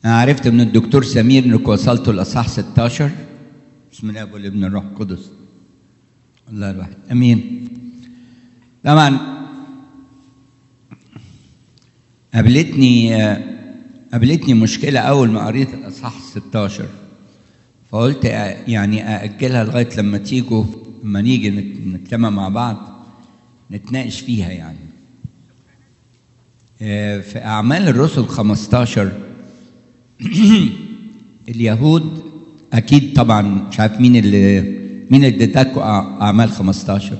أنا عرفت من الدكتور سمير إنك وصلت الأصحاح 16 بسم الله والابن الروح القدس الله الواحد أمين طبعا قابلتني قابلتني مشكلة أول ما قريت الأصحاح 16 فقلت يعني أأجلها لغاية لما تيجوا لما نيجي نجتمع مع بعض نتناقش فيها يعني في أعمال الرسل 15 اليهود أكيد طبعا مش عارف مين اللي مين اللي اداكوا أعمال 15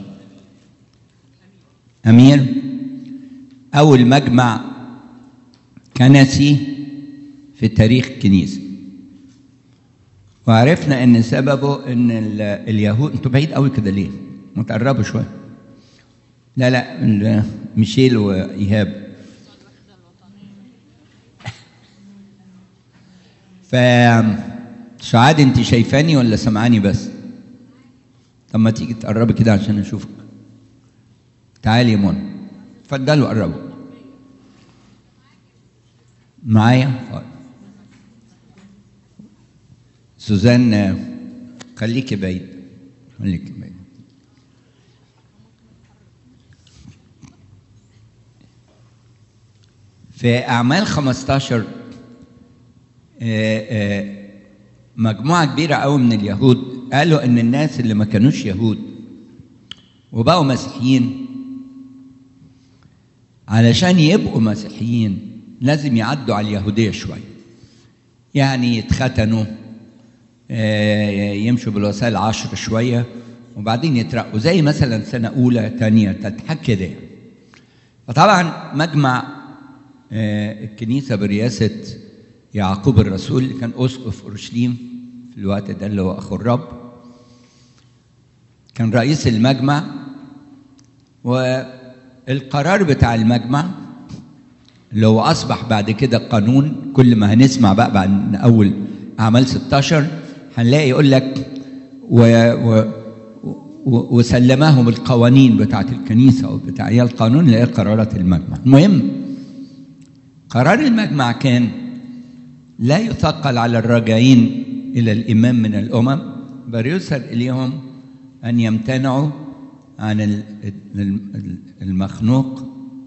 أمير أول مجمع كنسي في تاريخ الكنيسة وعرفنا ان سببه ان اليهود انتوا بعيد قوي كده ليه؟ ما تقربوا شويه لا لا ميشيل وايهاب ف سعاد انت شايفاني ولا سمعاني بس؟ طب ما تيجي تقربي كده عشان اشوفك تعالي يا منى اتفضلوا قربوا معايا سوزان خليكي بعيد خليكي بعيد في أعمال 15 مجموعة كبيرة قوي من اليهود قالوا إن الناس اللي ما كانوش يهود وبقوا مسيحيين علشان يبقوا مسيحيين لازم يعدوا على اليهودية شوية يعني يتختنوا يمشوا بالوسائل العشر شوية وبعدين يترقوا زي مثلا سنة أولى تانية تتحك كده فطبعا مجمع الكنيسة برئاسة يعقوب الرسول اللي كان أسقف أورشليم في الوقت ده اللي هو أخو الرب كان رئيس المجمع والقرار بتاع المجمع اللي هو أصبح بعد كده قانون كل ما هنسمع بقى بعد أول أعمال 16 هنلاقي يقول لك و و و وسلمهم القوانين بتاعت الكنيسة أو بتاع هي القانون اللي هي قرارات المجمع المهم قرار المجمع كان لا يثقل على الراجعين إلى الإمام من الأمم بل يرسل إليهم أن يمتنعوا عن المخنوق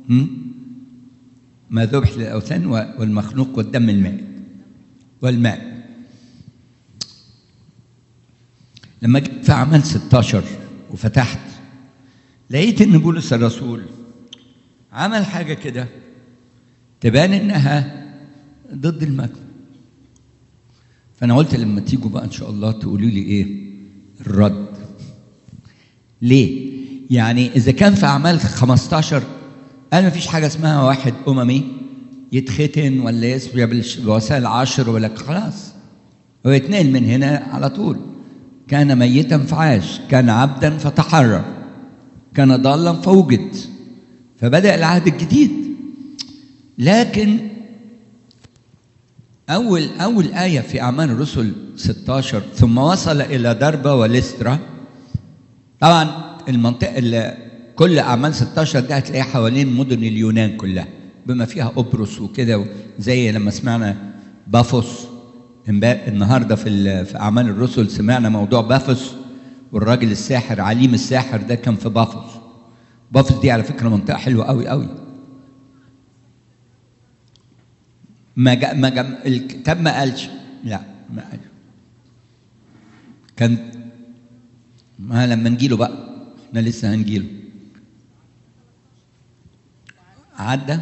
ما ذبح للأوثان والمخنوق والدم الماء والماء لما جيت في أعمال 16 وفتحت لقيت إن بولس الرسول عمل حاجة كده تبان إنها ضد المجمع فأنا قلت لما تيجوا بقى إن شاء الله تقولوا لي إيه الرد ليه؟ يعني إذا كان في أعمال 15 قال ما فيش حاجة اسمها واحد أممي يتختن ولا يسبي بالوسائل العشر ولا خلاص هو يتنقل من هنا على طول كان ميتا فعاش كان عبدا فتحرر كان ضالا فوجد فبدأ العهد الجديد لكن أول أول آية في أعمال الرسل 16 ثم وصل إلى دربة وليسترا طبعا المنطقة اللي كل أعمال 16 ده هتلاقيها حوالين مدن اليونان كلها بما فيها قبرص وكده زي لما سمعنا بافوس النهارده في في اعمال الرسل سمعنا موضوع بافوس والراجل الساحر عليم الساحر ده كان في بافوس بافوس دي على فكره منطقه حلوه قوي قوي ما جا ما جا الكتاب ما قالش لا ما قالش كان ما لما نجيله بقى احنا لسه هنجيله عدى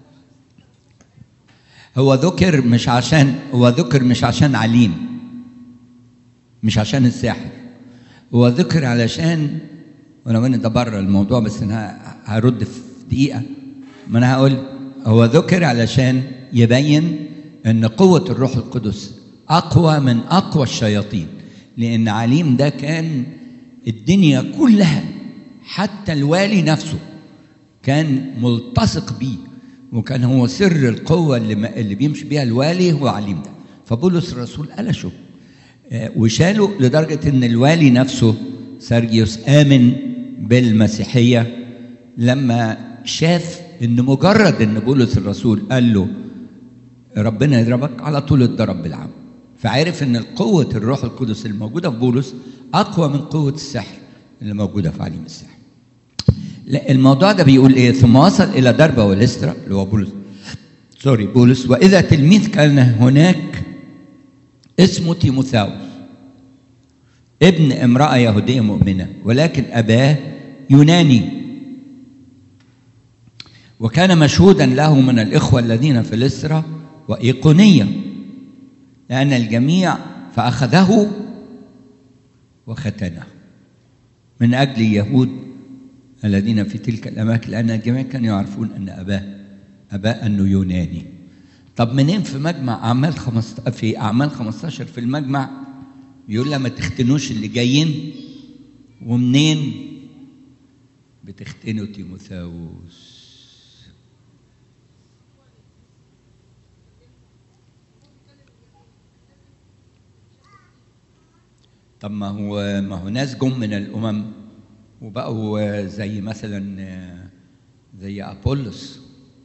هو ذكر مش عشان هو ذكر مش عشان عليم مش عشان الساحر هو ذكر علشان ولو ان ده بره الموضوع بس انا هرد في دقيقه ما انا هقول هو ذكر علشان يبين ان قوه الروح القدس اقوى من اقوى الشياطين لان عليم ده كان الدنيا كلها حتى الوالي نفسه كان ملتصق بيه وكان هو سر القوة اللي, اللي بيمشي بيها الوالي هو عليم ده فبولس الرسول قلشه وشاله لدرجة إن الوالي نفسه سيرجيوس آمن بالمسيحية لما شاف إن مجرد إن بولس الرسول قال له ربنا يضربك على طول اتضرب بالعام فعرف ان قوه الروح القدس الموجوده في بولس اقوى من قوه السحر اللي موجوده في عليم السحر لا الموضوع ده بيقول ايه ثم وصل الى دربه وليسترا اللي هو بولس سوري بولس واذا تلميذ كان هناك اسمه تيموثاوس ابن امراه يهوديه مؤمنه ولكن اباه يوناني وكان مشهودا له من الاخوه الذين في لسرى وايقونيه لان الجميع فاخذه وختنه من اجل اليهود الذين في تلك الاماكن لان الجميع كانوا يعرفون ان اباه اباه انه يوناني طب منين في مجمع اعمال 15 في اعمال 15 في المجمع يقول لها ما تختنوش اللي جايين ومنين بتختنوا تيموثاوس طب ما هو ما هو ناس جم من الامم وبقوا زي مثلا زي ابولس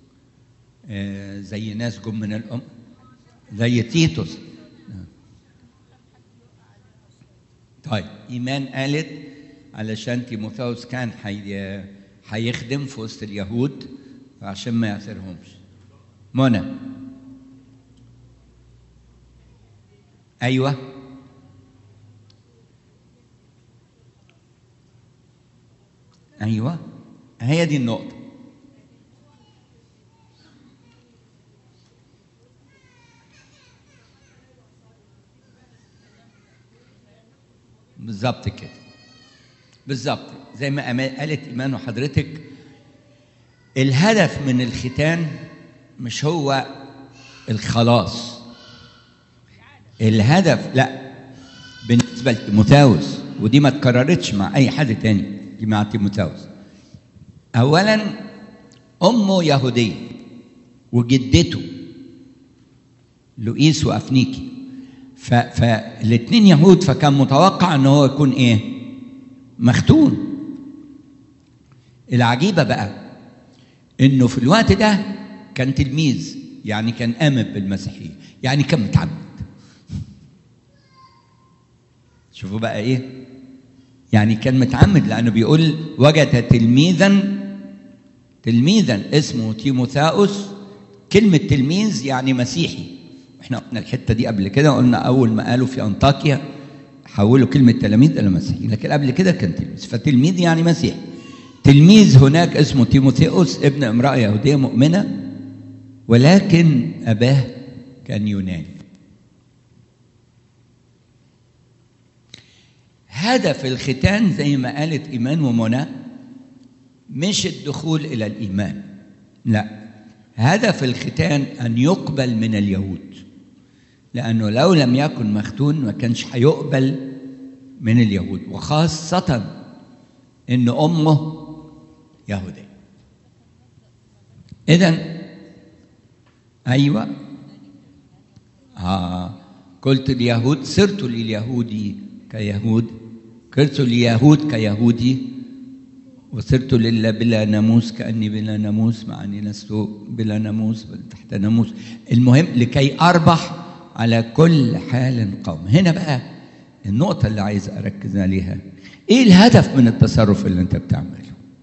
زي ناس جم من الام زي تيتوس طيب ايمان قالت علشان تيموثاوس كان حي... هيخدم في وسط اليهود عشان ما يعثرهمش منى ايوه ايوه هي دي النقطه بالظبط كده بالظبط زي ما قالت ايمان وحضرتك الهدف من الختان مش هو الخلاص الهدف لا بالنسبه لتيموثاوس ودي ما اتكررتش مع اي حد تاني دي مع تيموثاوس اولا امه يهوديه وجدته لؤيس وافنيكي فالاثنين يهود فكان متوقع ان هو يكون ايه مختون العجيبه بقى انه في الوقت ده كان تلميذ يعني كان امن بالمسيحيه يعني كان متعمد شوفوا بقى ايه يعني كان متعمد لانه بيقول وجد تلميذا تلميذا اسمه تيموثاوس كلمه تلميذ يعني مسيحي احنا قلنا الحته دي قبل كده قلنا اول ما قالوا في انطاكيا حولوا كلمه تلاميذ الى مسيحي لكن قبل كده كان تلميذ فتلميذ يعني مسيحي تلميذ هناك اسمه تيموثيوس ابن امراه يهوديه مؤمنه ولكن اباه كان يوناني هدف الختان زي ما قالت ايمان ومنى مش الدخول الى الايمان لا هدف الختان ان يقبل من اليهود لانه لو لم يكن مختون ما كانش هيقبل من اليهود وخاصه ان امه يهوديه اذا ايوه آه قلت اليهود صرت لليهود كيهود قلت اليهود كيهودي وصرت لله بلا ناموس كاني بلا ناموس مع اني لست بلا ناموس بل تحت ناموس المهم لكي اربح على كل حال قوم هنا بقى النقطة اللي عايز أركز عليها إيه الهدف من التصرف اللي أنت بتعمله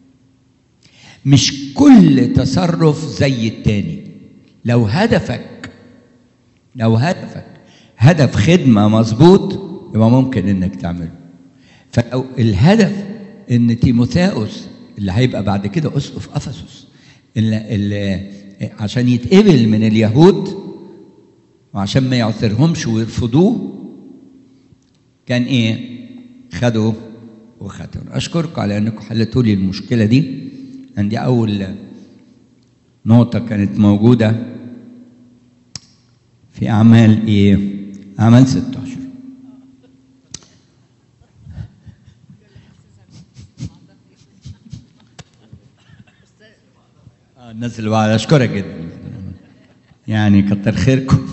مش كل تصرف زي التاني لو هدفك لو هدفك هدف خدمة مظبوط يبقى ممكن إنك تعمله فلو الهدف ان تيموثاوس اللي هيبقى بعد كده اسقف افسس اللي, اللي عشان يتقبل من اليهود وعشان ما يعثرهمش ويرفضوه كان ايه خدوا وختموا اشكركم على انكم حلتوا لي المشكله دي عندي اول نقطه كانت موجوده في اعمال ايه اعمال 16 الناس اللي بعد اشكرك جدا يعني كتر خيركم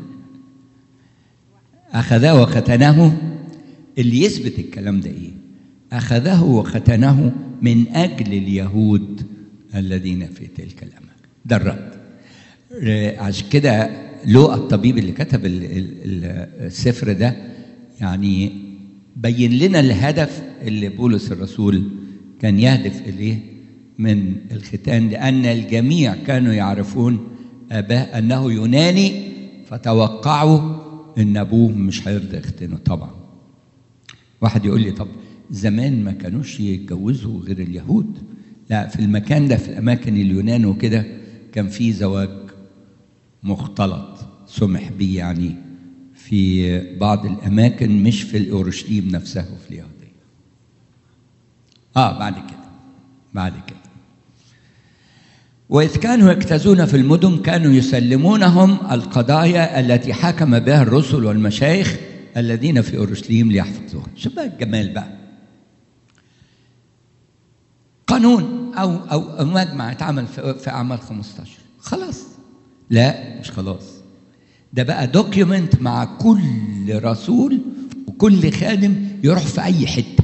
اخذه وختنه اللي يثبت الكلام ده ايه اخذه وختنه من اجل اليهود الذين في تلك الاماكن ده الرد عشان كده لوقا الطبيب اللي كتب ال- ال- ال- السفر ده يعني بين لنا الهدف اللي بولس الرسول كان يهدف اليه من الختان لان الجميع كانوا يعرفون اباه انه يوناني فتوقعوا ان ابوه مش هيرضى يختنه طبعا واحد يقول لي طب زمان ما كانوش يتجوزوا غير اليهود لا في المكان ده في الاماكن اليونان وكده كان في زواج مختلط سمح به يعني في بعض الاماكن مش في الاورشليم نفسها وفي اليهوديه اه بعد كده بعد كده وإذ كانوا يجتازون في المدن كانوا يسلمونهم القضايا التي حكم بها الرسل والمشايخ الذين في أورشليم ليحفظوها شوف بقى الجمال بقى قانون أو أو مجمع اتعمل في, في أعمال 15 خلاص لا مش خلاص ده بقى دوكيومنت مع كل رسول وكل خادم يروح في أي حتة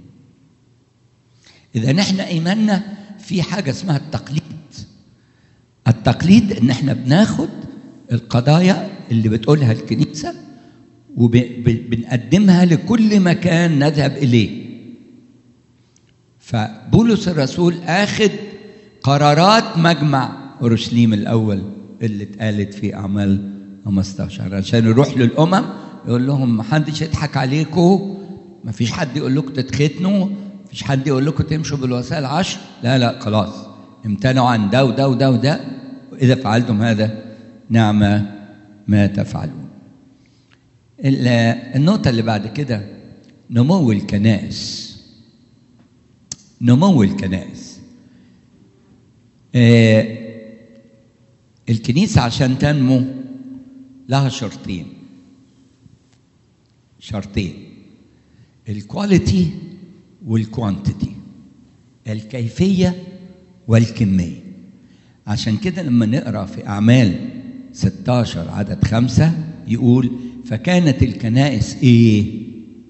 إذا نحن إيماننا في حاجة اسمها التقليد التقليد ان احنا بناخد القضايا اللي بتقولها الكنيسه وبنقدمها لكل مكان نذهب اليه فبولس الرسول اخذ قرارات مجمع اورشليم الاول اللي اتقالت في اعمال 15 عشان يروح للامم يقول لهم ما حدش يضحك عليكم ما فيش حد يقول لكم تتختنوا ما فيش حد يقول لكم تمشوا بالوسائل العشر لا لا خلاص امتنعوا عن ده وده وده وده وإذا فعلتم هذا نعم ما تفعلون النقطة اللي بعد كده نمو الكنائس نمو الكنائس آه الكنيسة عشان تنمو لها شرطين شرطين الكواليتي والكوانتيتي الكيفية والكمية عشان كده لما نقرا في أعمال 16 عدد خمسة يقول فكانت الكنائس إيه؟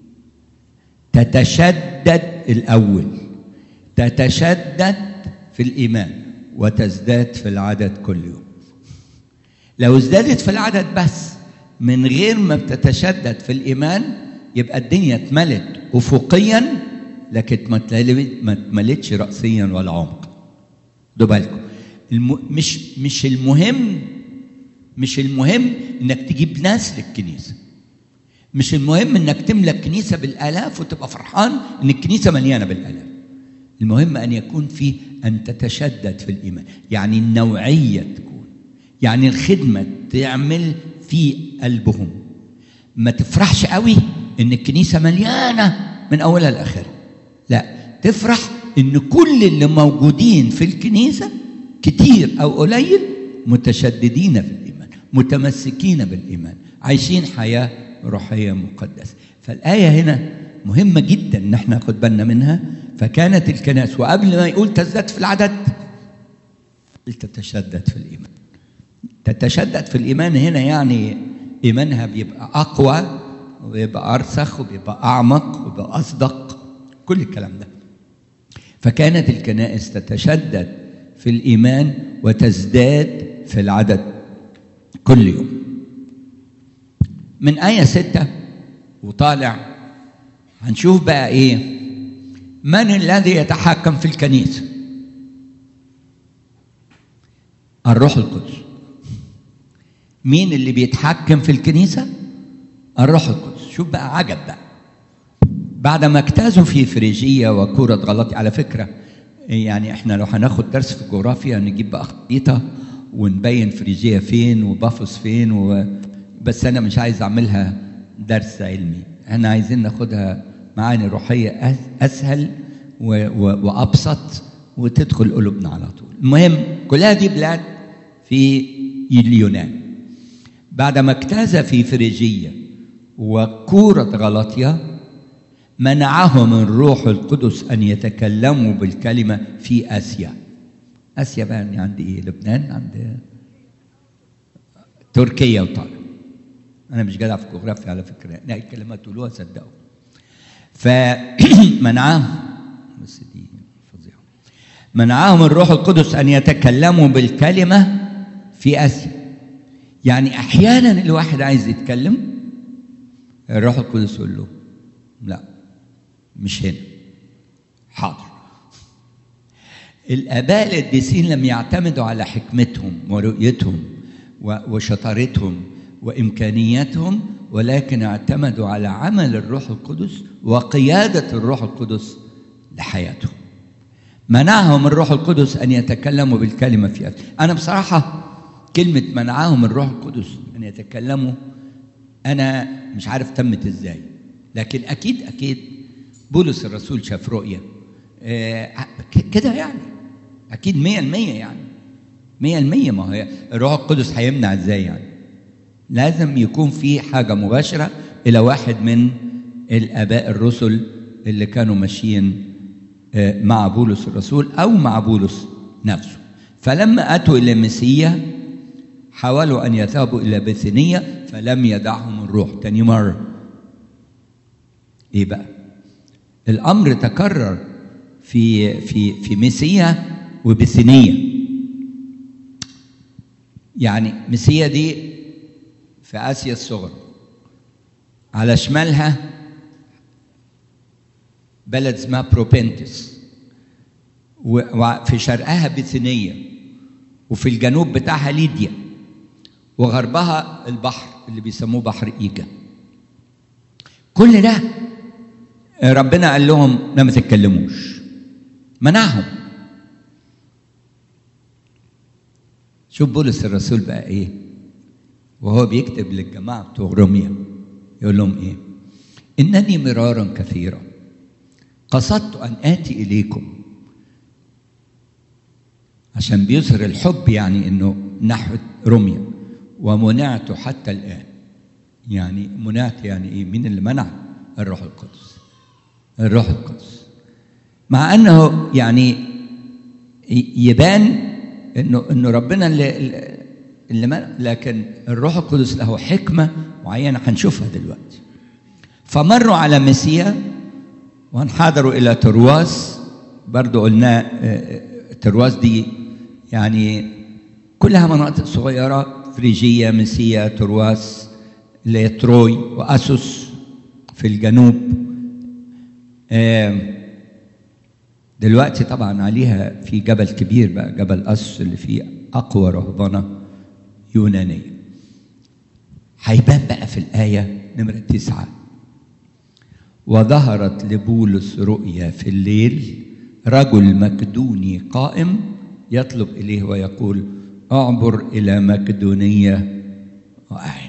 تتشدد الأول تتشدد في الإيمان وتزداد في العدد كل يوم لو ازدادت في العدد بس من غير ما بتتشدد في الإيمان يبقى الدنيا اتملت أفقيا لكن ما اتملتش رأسيا ولا عمق خدوا بالكم الم... مش مش المهم مش المهم انك تجيب ناس للكنيسه مش المهم انك تملى الكنيسه بالالاف وتبقى فرحان ان الكنيسه مليانه بالالاف المهم ان يكون في ان تتشدد في الايمان يعني النوعيه تكون يعني الخدمه تعمل في قلبهم ما تفرحش قوي ان الكنيسه مليانه من اولها لاخرها لا تفرح ان كل اللي موجودين في الكنيسه كتير او قليل متشددين في الايمان متمسكين بالايمان عايشين حياه روحيه مقدسه فالايه هنا مهمه جدا ان احنا ناخد بالنا منها فكانت الكنائس وقبل ما يقول تزداد في العدد تتشدد في الايمان تتشدد في الايمان هنا يعني ايمانها بيبقى اقوى وبيبقى ارسخ وبيبقى اعمق وبيبقى اصدق كل الكلام ده فكانت الكنائس تتشدد في الايمان وتزداد في العدد كل يوم من ايه سته وطالع هنشوف بقى ايه من الذي يتحكم في الكنيسه الروح القدس مين اللي بيتحكم في الكنيسه الروح القدس شوف بقى عجب بقى بعد ما اجتازوا في فريجيه وكوره غلطي على فكره يعني احنا لو هناخد درس في الجغرافيا نجيب بقى خريطه ونبين فريجيه فين وبافوس فين و... بس انا مش عايز اعملها درس علمي احنا عايزين ناخدها معاني روحيه اسهل و... و... وابسط وتدخل قلوبنا على طول المهم كلها دي بلاد في اليونان بعد ما اجتاز في فريجيه وكوره غلطيه منعهم الروح القدس ان يتكلموا بالكلمه في اسيا اسيا بقى يعني عند ايه لبنان عند تركيا وطالع انا مش جدع في الجغرافيا على فكره لا الكلمات تقولوها صدقوا فمنعهم بس دي فظيعه منعهم الروح القدس ان يتكلموا بالكلمه في اسيا يعني احيانا الواحد عايز يتكلم الروح القدس يقول له لا مش هنا حاضر الاباء القديسين لم يعتمدوا على حكمتهم ورؤيتهم وشطارتهم وامكانياتهم ولكن اعتمدوا على عمل الروح القدس وقياده الروح القدس لحياتهم منعهم الروح القدس ان يتكلموا بالكلمه في أفل. انا بصراحه كلمه منعهم الروح القدس ان يتكلموا انا مش عارف تمت ازاي لكن اكيد اكيد بولس الرسول شاف رؤيه آه كده يعني اكيد مية المية يعني مية المية ما هي الروح القدس هيمنع ازاي يعني لازم يكون في حاجة مباشرة إلى واحد من الآباء الرسل اللي كانوا ماشيين مع بولس الرسول أو مع بولس نفسه فلما أتوا إلى مسيا حاولوا أن يذهبوا إلى بثنية فلم يدعهم الروح تاني مرة إيه بقى الأمر تكرر في في في مسيا وبثنية يعني مسيا دي في آسيا الصغرى على شمالها بلد اسمها بروبنتس وفي شرقها بثنية وفي الجنوب بتاعها ليديا وغربها البحر اللي بيسموه بحر إيجا كل ده ربنا قال لهم لا ما تتكلموش منعهم شوف بولس الرسول بقى ايه وهو بيكتب للجماعة بتوع روميا يقول لهم إيه؟ إنني مرارا كثيرا قصدت أن آتي إليكم عشان بيظهر الحب يعني إنه نحو روميا ومنعت حتى الآن يعني منعت يعني إيه؟ مين اللي منع؟ الروح القدس الروح القدس مع أنه يعني يبان إنه إنه ربنا اللي اللي ما لكن الروح القدس له حكمة معينة هنشوفها دلوقتي فمروا على مسيا وانحدروا إلى ترواس برضو قلنا ترواس دي يعني كلها مناطق صغيرة فريجية مسيا ترواس اللي هي تروي وأسوس في الجنوب دلوقتي طبعا عليها في جبل كبير بقى جبل أسوس اللي فيه أقوى رهبنة يونانية هيبان بقى في الآية نمرة تسعة وظهرت لبولس رؤيا في الليل رجل مكدوني قائم يطلب إليه ويقول أعبر إلى مكدونية وأعن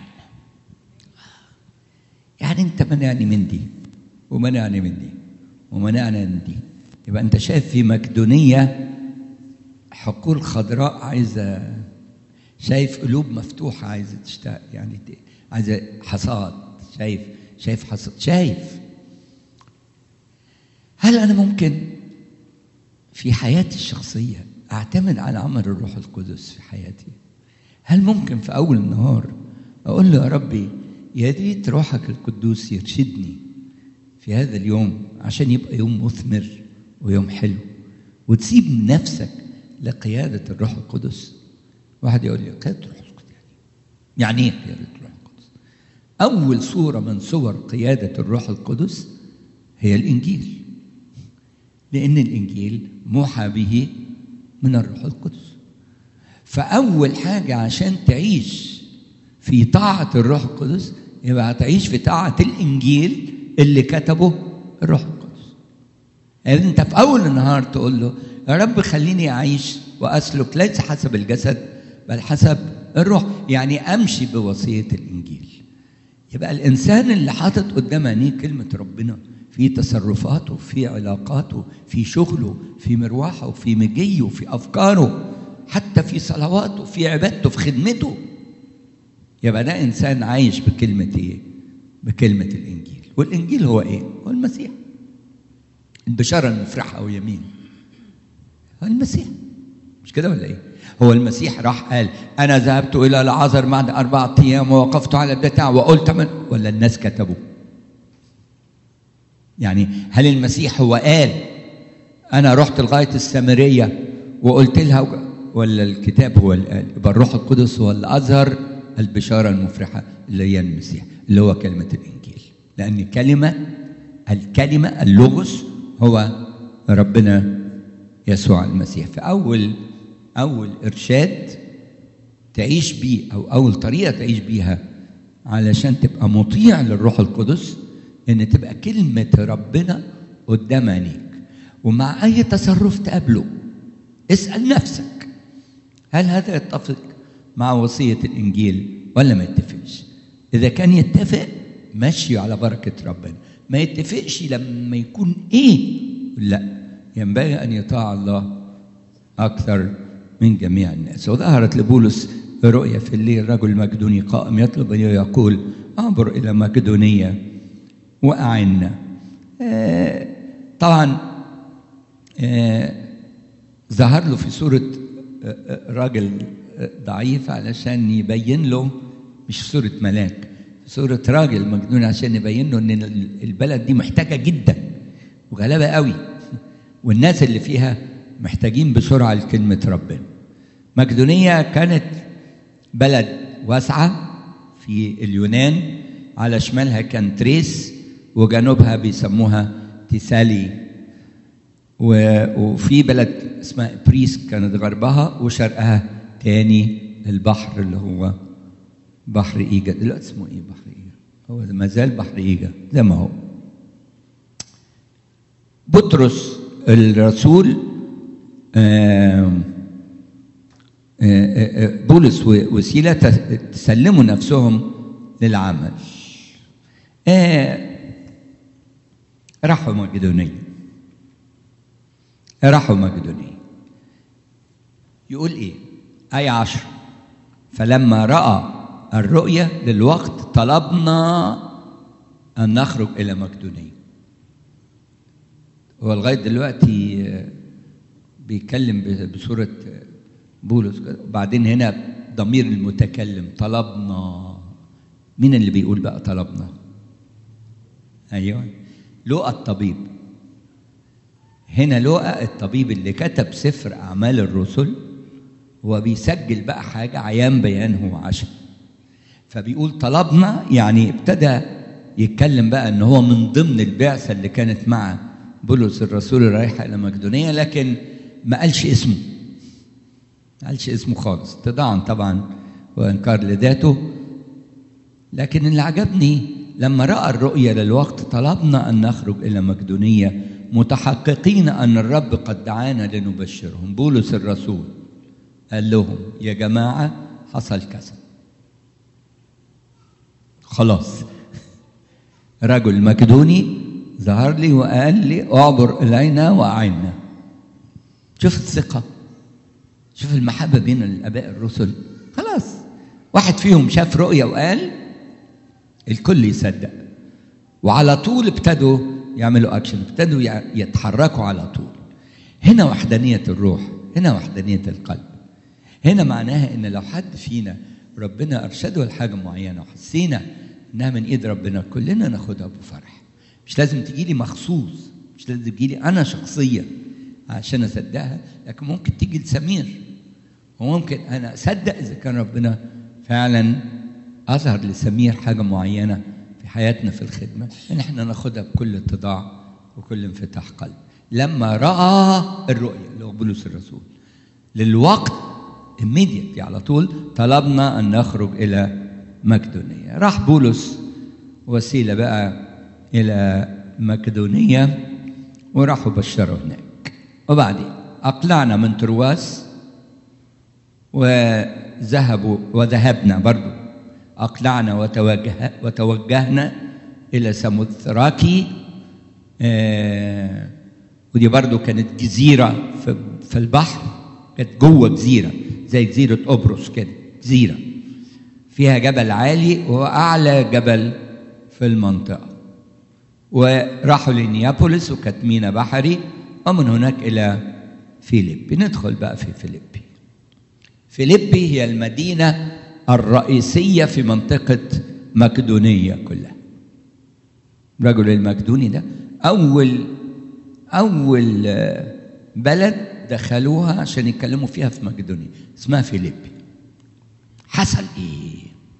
يعني أنت منعني من دي ومنعني من دي ومنعني من دي يبقى أنت شايف في مكدونية حقول خضراء عايزة شايف قلوب مفتوحة عايزة تشتاق يعني عايزة حصاد شايف شايف حصاد شايف هل أنا ممكن في حياتي الشخصية أعتمد على عمل الروح القدس في حياتي هل ممكن في أول النهار أقول له يا ربي يا ريت روحك القدوس يرشدني في هذا اليوم عشان يبقى يوم مثمر ويوم حلو وتسيب نفسك لقيادة الروح القدس واحد يقول لي قيادة الروح القدس يعني يعني ايه قيادة الروح القدس؟ أول صورة من صور قيادة الروح القدس هي الإنجيل لأن الإنجيل موحى به من الروح القدس فأول حاجة عشان تعيش في طاعة الروح القدس يبقى هتعيش في طاعة الإنجيل اللي كتبه الروح القدس يعني أنت في أول النهار تقول له يا رب خليني أعيش وأسلك ليس حسب الجسد بل حسب الروح يعني أمشي بوصية الإنجيل يبقى الإنسان اللي حاطط قدام عينيه كلمة ربنا في تصرفاته في علاقاته في شغله في مروحه في مجيه في أفكاره حتى في صلواته في عبادته في خدمته يبقى ده إنسان عايش بكلمة إيه؟ بكلمة الإنجيل والإنجيل هو إيه؟ هو المسيح البشارة المفرحة ويمين هو المسيح مش كده ولا إيه؟ هو المسيح راح قال أنا ذهبت إلى العذر بعد أربعة أيام ووقفت على البتاع وقلت من ولا الناس كتبوا يعني هل المسيح هو قال أنا رحت لغاية السامرية وقلت لها ولا الكتاب هو اللي قال يبقى الروح القدس هو اللي أظهر البشاره المفرحه اللي هي المسيح اللي هو كلمه الانجيل لان كلمه الكلمه اللغز هو ربنا يسوع المسيح فاول اول ارشاد تعيش بيه او اول طريقه تعيش بيها علشان تبقى مطيع للروح القدس ان تبقى كلمه ربنا قدام عينيك ومع اي تصرف تقابله اسال نفسك هل هذا يتفق مع وصيه الانجيل ولا ما يتفقش اذا كان يتفق مشي على بركه ربنا ما يتفقش لما يكون ايه لا ينبغي ان يطاع الله اكثر من جميع الناس وظهرت لبولس رؤيا في الليل رجل مقدوني قائم يطلب ان يقول اعبر الى مقدونيه واعنا آه طبعا آه ظهر له في صوره آه راجل ضعيف علشان يبين له مش في صوره ملاك في صوره راجل مجنون عشان يبين له ان البلد دي محتاجه جدا وغلابه قوي والناس اللي فيها محتاجين بسرعه لكلمه ربنا مقدونيه كانت بلد واسعه في اليونان على شمالها كان تريس وجنوبها بيسموها تيسالي وفي بلد اسمها بريس كانت غربها وشرقها تاني البحر اللي هو بحر ايجا دلوقتي اسمه ايه بحر ايجا هو ما زال بحر ايجا زي ما هو بطرس الرسول آه بولس وسيلة تسلموا نفسهم للعمل آه راحوا مقدونية راحوا مقدونية يقول ايه آية عشر فلما رأى الرؤية للوقت طلبنا أن نخرج إلى مقدونية هو لغاية دلوقتي بيتكلم بصورة بولس وبعدين هنا ضمير المتكلم طلبنا مين اللي بيقول بقى طلبنا ايوه لوقا الطبيب هنا لوقا الطبيب اللي كتب سفر اعمال الرسل هو بيسجل بقى حاجه عيان بيان هو عشان فبيقول طلبنا يعني ابتدى يتكلم بقى ان هو من ضمن البعثه اللي كانت مع بولس الرسول رايحه الى مقدونيه لكن ما قالش اسمه ما قالش اسمه خالص اتضاعا طبعا وانكار لذاته لكن اللي عجبني لما راى الرؤيا للوقت طلبنا ان نخرج الى مقدونيه متحققين ان الرب قد دعانا لنبشرهم بولس الرسول قال لهم يا جماعه حصل كذا خلاص رجل مقدوني ظهر لي وقال لي اعبر الينا واعنا شوف الثقه شوف المحبة بين الآباء الرسل خلاص واحد فيهم شاف رؤية وقال الكل يصدق وعلى طول ابتدوا يعملوا أكشن ابتدوا يتحركوا على طول هنا وحدانية الروح هنا وحدانية القلب هنا معناها إن لو حد فينا ربنا أرشده لحاجة معينة وحسينا إنها من إيد ربنا كلنا ناخدها بفرح مش لازم تجي لي مخصوص مش لازم تجي لي أنا شخصيا عشان أصدقها لكن ممكن تيجي لسمير وممكن انا اصدق اذا كان ربنا فعلا اظهر لسمير حاجه معينه في حياتنا في الخدمه ان احنا ناخدها بكل اتضاع وكل انفتاح قلب لما راى الرؤيه اللي هو بولس الرسول للوقت immediately على طول طلبنا ان نخرج الى مقدونيه راح بولس وسيله بقى الى مقدونيه وراحوا بشروا هناك وبعدين اقلعنا من ترواس وذهبوا وذهبنا برضو أقلعنا وتوجه وتوجهنا إلى سموثراكي آه ودي برضو كانت جزيرة في, في البحر كانت جوه جزيرة زي جزيرة قبرص كده جزيرة فيها جبل عالي وهو أعلى جبل في المنطقة وراحوا لنيابوليس وكانت مينا بحري ومن هناك إلى فيليبي ندخل بقى في فيليبي فيليبي هي المدينة الرئيسية في منطقة مقدونية كلها الرجل المقدوني ده أول أول بلد دخلوها عشان يتكلموا فيها في مقدونيا اسمها فيليبي حصل إيه؟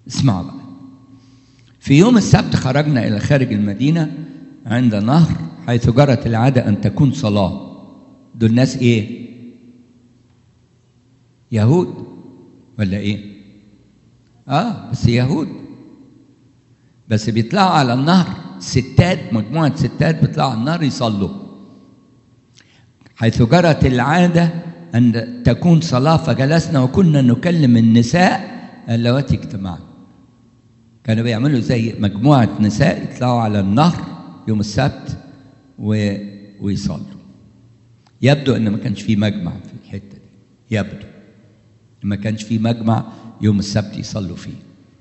اسمعوا بقى في يوم السبت خرجنا إلى خارج المدينة عند نهر حيث جرت العادة أن تكون صلاة دول ناس إيه؟ يهود ولا إيه؟ آه بس يهود بس بيطلعوا على النهر ستات مجموعة ستات بيطلعوا على النهر يصلوا حيث جرت العادة أن تكون صلاة فجلسنا وكنا نكلم النساء اللواتي اجتمعن كانوا بيعملوا زي مجموعة نساء يطلعوا على النهر يوم السبت و... ويصلوا يبدو ان ما كانش في مجمع في الحته دي يبدو ما كانش في مجمع يوم السبت يصلوا فيه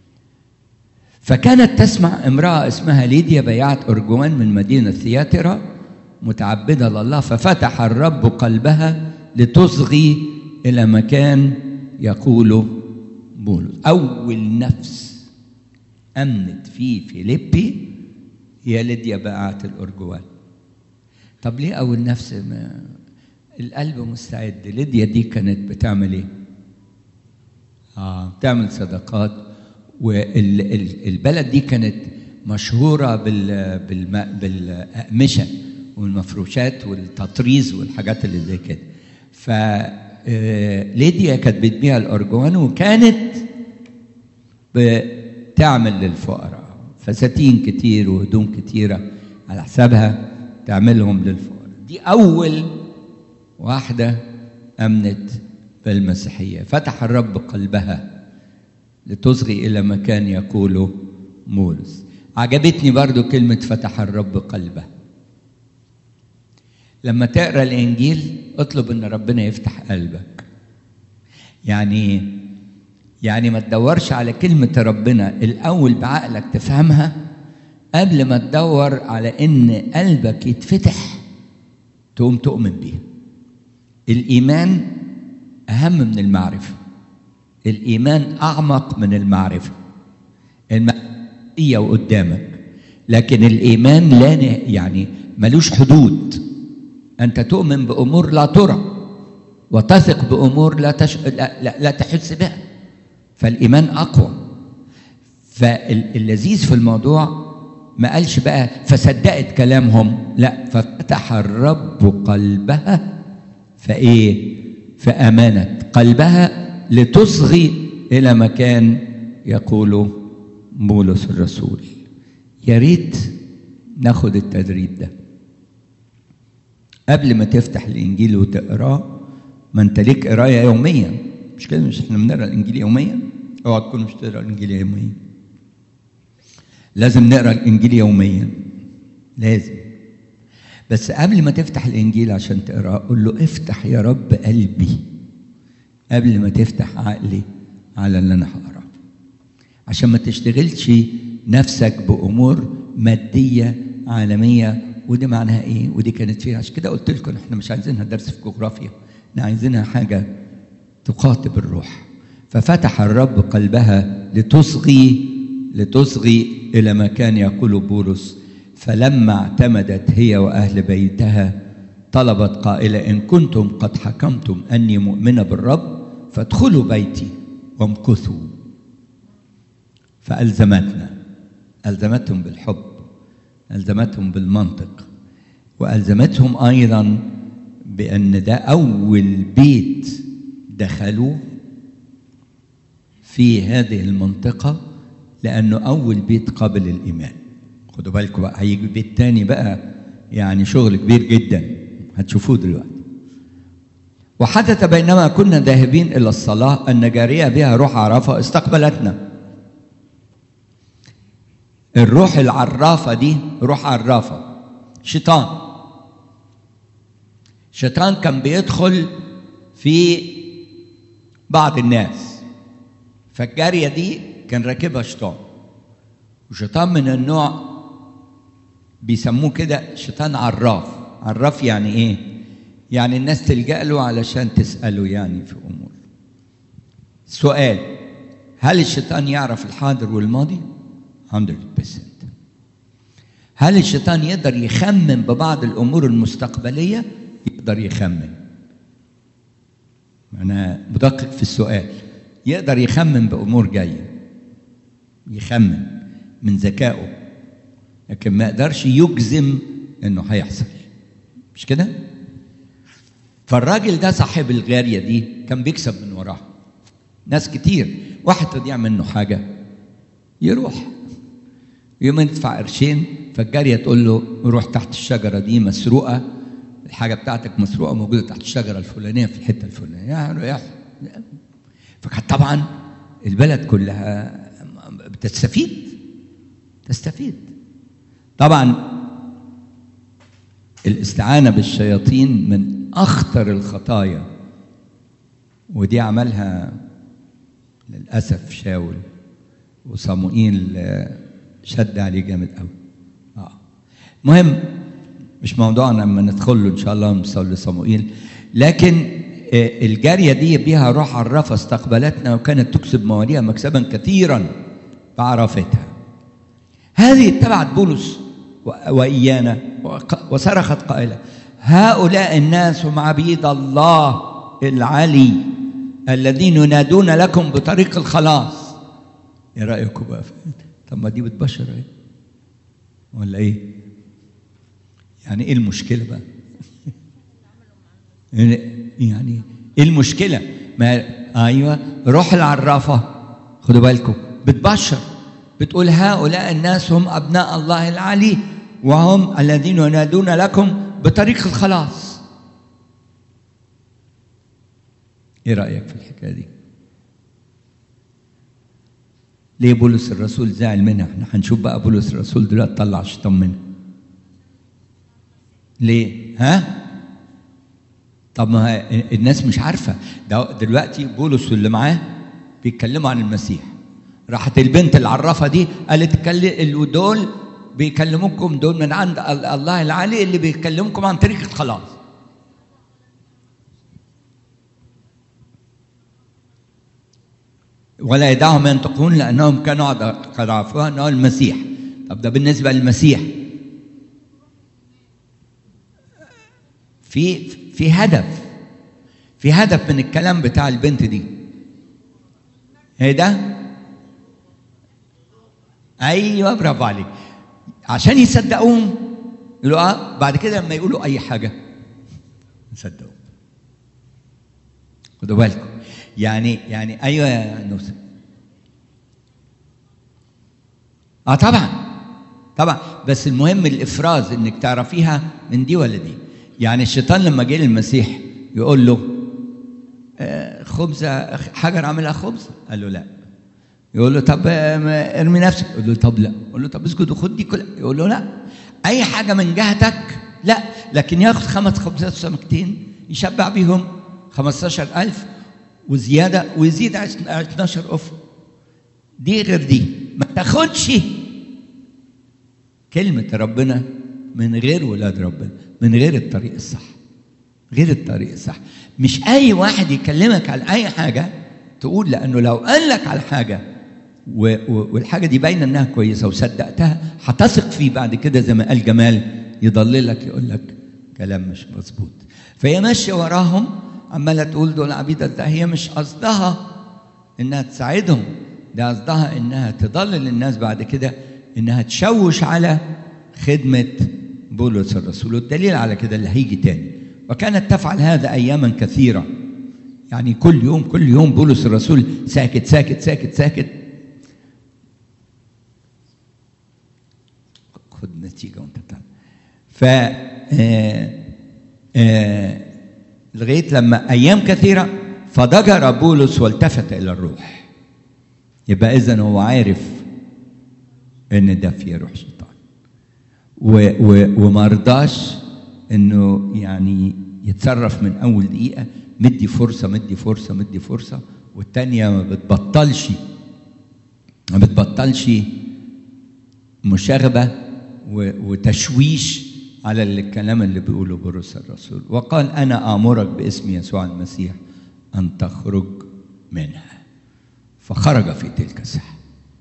فكانت تسمع امراه اسمها ليديا بيعت ارجوان من مدينه ثياترا متعبده لله ففتح الرب قلبها لتصغي الى مكان يقول بولس اول نفس امنت فيه فيليبي هي ليديا بيعت الارجوان طب ليه اول نفس ما القلب مستعد ليديا دي كانت بتعمل ايه اه بتعمل صدقات والبلد دي كانت مشهوره بال بالم... بالاقمشه والمفروشات والتطريز والحاجات اللي زي كده ف ليديا كانت بتبيع الارجوان وكانت بتعمل للفقراء فساتين كتير وهدوم كتيره على حسابها تعملهم للفقراء دي أول واحدة أمنت بالمسيحية فتح الرب قلبها لتصغي إلى مكان يقول مولس عجبتني برضو كلمة فتح الرب قلبها لما تقرا الانجيل اطلب ان ربنا يفتح قلبك يعني يعني ما تدورش على كلمه ربنا الاول بعقلك تفهمها قبل ما تدور على ان قلبك يتفتح تقوم تؤمن بيها الايمان اهم من المعرفه الايمان اعمق من المعرفه المعرفه قدامك لكن الايمان لا يعني ملوش حدود انت تؤمن بامور لا ترى وتثق بامور لا, تش... لا, لا, لا تحس بها فالايمان اقوى فاللذيذ في الموضوع ما قالش بقى فصدقت كلامهم لا ففتح الرب قلبها فايه فامانت قلبها لتصغي الى مكان يقول بولس الرسول يا ريت ناخد التدريب ده قبل ما تفتح الانجيل وتقراه ما انت ليك قرايه يوميا مش كده مش احنا بنقرا الانجيل يوميا اوعى تكون مش تقرا الانجيل يوميا لازم نقرا الانجيل يوميا لازم بس قبل ما تفتح الانجيل عشان تقراه قول له افتح يا رب قلبي قبل ما تفتح عقلي على اللي انا هقراه عشان ما تشتغلش نفسك بامور ماديه عالميه ودي معناها ايه ودي كانت فيها عشان كده قلت لكم احنا مش عايزينها درس في جغرافيا احنا عايزينها حاجه تقاطب الروح ففتح الرب قلبها لتصغي لتصغي الى مكان يقول بولس فلما اعتمدت هي واهل بيتها طلبت قائله ان كنتم قد حكمتم اني مؤمنه بالرب فادخلوا بيتي وامكثوا فالزمتنا الزمتهم بالحب الزمتهم بالمنطق والزمتهم ايضا بان ده اول بيت دخلوه في هذه المنطقه لانه اول بيت قابل الايمان خدوا بالكم بقى هيجي بيت تاني بقى يعني شغل كبير جدا هتشوفوه دلوقتي وحدث بينما كنا ذاهبين الى الصلاه ان جاريه بها روح عرافه استقبلتنا الروح العرافه دي روح عرافه شيطان شيطان كان بيدخل في بعض الناس فالجاريه دي كان راكبها شيطان وشيطان من النوع بيسموه كده شيطان عراف عراف يعني ايه يعني الناس تلجأ له علشان تسأله يعني في أمور سؤال هل الشيطان يعرف الحاضر والماضي 100% هل الشيطان يقدر يخمن ببعض الأمور المستقبلية يقدر يخمن أنا مدقق في السؤال يقدر يخمن بأمور جاية يخمن من ذكائه لكن ما يقدرش يجزم انه هيحصل مش كده فالراجل ده صاحب الجاريه دي كان بيكسب من وراها ناس كتير واحد تضيع منه حاجه يروح يوم يدفع قرشين فالجاريه تقول له روح تحت الشجره دي مسروقه الحاجه بتاعتك مسروقه موجوده تحت الشجره الفلانيه في الحته الفلانيه يا فكانت طبعا البلد كلها بتستفيد تستفيد طبعا الاستعانه بالشياطين من اخطر الخطايا ودي عملها للاسف شاول وصموئيل شد عليه جامد قوي اه المهم مش موضوعنا لما ندخل له ان شاء الله ونوصل لصموئيل لكن الجاريه دي بها روح عرافه استقبلتنا وكانت تكسب مواليها مكسبا كثيرا بعرافتها هذه اتبعت بولس وايانا وصرخت قائله هؤلاء الناس هم عبيد الله العلي الذين ينادون لكم بطريق الخلاص ايه رايكم بقى طب ما دي بتبشر ايه ولا ايه يعني ايه المشكله بقى يعني ايه المشكله ما ايوه روح العرافه خدوا بالكم بتبشر بتقول هؤلاء الناس هم ابناء الله العلي وهم الذين ينادون لكم بطريق الخلاص ايه رايك في الحكايه دي ليه بولس الرسول زعل منها احنا هنشوف بقى بولس الرسول دلوقتي طلع الشيطان منها ليه ها طب ما الناس مش عارفه ده دلوقتي بولس واللي معاه بيتكلموا عن المسيح راحت البنت العرافه دي قالت دول بيكلموكم دول من عند الله العلي اللي بيكلمكم عن طريق الخلاص ولا يدعهم ينطقون لانهم كانوا قد عرفوها انه المسيح طب ده بالنسبه للمسيح في في هدف في هدف من الكلام بتاع البنت دي ايه ده ايوه برافو عليك عشان يصدقوهم يقولوا اه بعد كده لما يقولوا اي حاجه نصدقوا خدوا بالكم يعني يعني ايوه يا نوسه اه طبعا طبعا بس المهم الافراز انك تعرفيها من دي ولا دي يعني الشيطان لما جه للمسيح يقول له آه خبزه حجر عاملها خبز قال له لا يقول له طب ارمي نفسك يقول له طب لا يقول له طب اسكت وخد دي كلها يقول له لا اي حاجه من جهتك لا لكن ياخد خمس خبزات وسمكتين يشبع بيهم 15000 وزياده ويزيد 12 أف دي غير دي ما تاخدش كلمة ربنا من غير ولاد ربنا من غير الطريق الصح غير الطريق الصح مش أي واحد يكلمك على أي حاجة تقول لأنه لو قال لك على حاجة و و والحاجة دي باينة إنها كويسة وصدقتها هتثق فيه بعد كده زي ما قال جمال يضللك يقول لك كلام مش مظبوط فهي ماشية وراهم عمالة تقول دول عبيدة ده هي مش قصدها إنها تساعدهم ده قصدها إنها تضلل الناس بعد كده إنها تشوش على خدمة بولس الرسول والدليل على كده اللي هيجي تاني وكانت تفعل هذا أياما كثيرة يعني كل يوم كل يوم بولس الرسول ساكت ساكت ساكت ساكت خد نتيجة وانت بتعمل ف آه آه لغاية لما أيام كثيرة فضجر بولس والتفت إلى الروح يبقى إذا هو عارف إن ده فيه روح شيطان و و وما رضاش إنه يعني يتصرف من أول دقيقة مدي فرصة مدي فرصة مدي فرصة والتانية ما بتبطلش ما بتبطلش مشاغبة وتشويش على الكلام اللي بيقوله بولس الرسول وقال أنا آمرك باسم يسوع المسيح أن تخرج منها فخرج في تلك الساحة